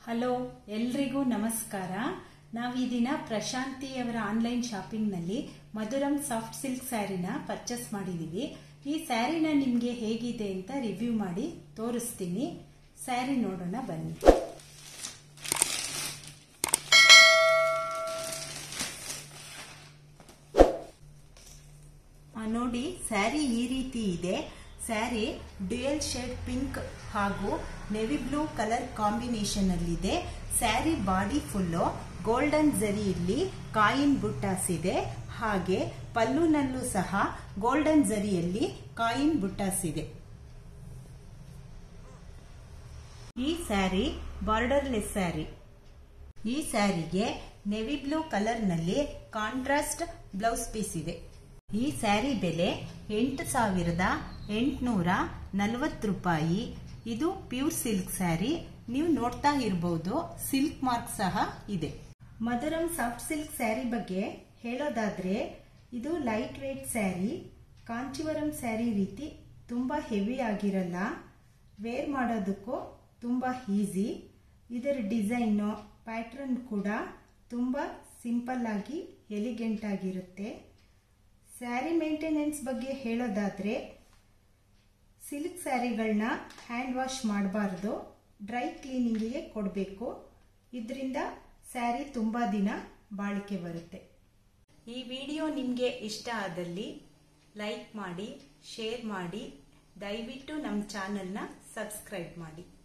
hello ಎಲ್ರಿಗೂ ನಮಸ್ಕಾರ ನಾವು ಈ ದಿನ ಪ್ರಶಾಂತಿ ಅವರ ಆನ್ಲೈನ್ ಶಾಪಿಂಗ್ನಲ್ಲಿ ಮಧುರಂ ಸಾಫ್ಟ್ ಸಿಲ್ಕ್ ಸ್ಯಾರಿನ ಪರ್ಚೇಸ್ ಮಾಡಿದ್ದೀವಿ ಈ ಸ್ಯಾರಿನ ನಿಮಗೆ ಹೇಗಿದೆ ಅಂತ ರಿವ್ಯೂ ಮಾಡಿ ತೋರಿಸ್ತೀನಿ ಸ್ಯಾರಿ ನೋಡೋಣ ಬನ್ನಿ ಆ, ನೋಡಿ ಸ್ಯಾರಿ ಈ ರೀತಿ ಇದೆ ಸ್ಯಾರಿ ಡ್ಯುಯಲ್ ಶೇಡ್ ಪಿಂಕ್ ಹಾಗೂ ನೆವಿ ಬ್ಲೂ ಕಲರ್ ಕಾಂಬಿನೇಷನ್ ಅಲ್ಲಿದೆ ಸ್ಯಾರಿ ಬಾಡಿ ಫುಲ್ಲು ಗೋಲ್ಡನ್ ಜರಿಯಲ್ಲಿ ಕಾಯಿನ್ ಬುಟ್ಟಾಸ್ ಇದೆ ಹಾಗೆ ಪಲ್ಲುನಲ್ಲೂ ಸಹ ಗೋಲ್ಡನ್ ಜರಿಯಲ್ಲಿ ಕಾಯಿನ್ ಬುಟ್ಟಾಸ್ ಇದೆ ಈ ಸ್ಯಾರಿ ಬಾರ್ಡರ್ಲೆಸ್ ಸ್ಯಾರಿ ಈ ಸ್ಯಾರಿಗೆ ನೆವಿ ಬ್ಲೂ ಕಲರ್ನಲ್ಲಿ ಕಾಂಟ್ರಾಸ್ಟ್ ಬ್ಲೌಸ್ ಪೀಸ್ ಇದೆ ಈ ಸ್ಯಾರಿ ಬೆಲೆ ಎಂಟು ಸಾವಿರದ ಎಂಟುನೂರ ನಲವತ್ತು ರೂಪಾಯಿ ಇದು ಪ್ಯೂರ್ ಸಿಲ್ಕ್ ಸ್ಯಾರಿ ನೀವು ನೋಡ್ತಾ ಇರಬಹುದು ಸಿಲ್ಕ್ ಮಾರ್ಕ್ ಸಹ ಇದೆ ಮಧುರಂ ಸಾಫ್ಟ್ ಸಿಲ್ಕ್ ಸ್ಯಾರಿ ಬಗ್ಗೆ ಹೇಳೋದಾದ್ರೆ ಇದು lightweight sari Kanjeevaram sari ರೀತಿ ತುಂಬಾ ಹೆವಿ ಆಗಿರಲ್ಲ ವೇರ್ ಮಾಡೋದಕ್ಕೂ ತುಂಬಾ ಈಸಿ ಇದರ ಡಿಸೈನು ಪ್ಯಾಟ್ರನ್ ಕೂಡ ತುಂಬ ಸಿಂಪಲ್ ಆಗಿ ಎಲಿಗೆಂಟ್ ಆಗಿರುತ್ತೆ ಸ್ಯಾರಿ ಮೇಂಟೆನೆನ್ಸ್ ಬಗ್ಗೆ ಹೇಳೋದಾದರೆ ಸಿಲ್ಕ್ ಸ್ಯಾರಿಗಳನ್ನ ಹ್ಯಾಂಡ್ ವಾಶ್ ಮಾಡಬಾರ್ದು ಡ್ರೈ ಕ್ಲೀನಿಂಗಿಗೆ ಕೊಡಬೇಕು ಇದರಿಂದ ಸ್ಯಾರಿ ತುಂಬ ದಿನ ಬಾಳಿಕೆ ಬರುತ್ತೆ ಈ ವಿಡಿಯೋ ನಿಮಗೆ ಇಷ್ಟ ಆದಲ್ಲಿ ಲೈಕ್ ಮಾಡಿ ಶೇರ್ ಮಾಡಿ ದಯವಿಟ್ಟು ನಮ್ಮ ಚಾನಲ್ನ ಸಬ್ಸ್ಕ್ರೈಬ್ ಮಾಡಿ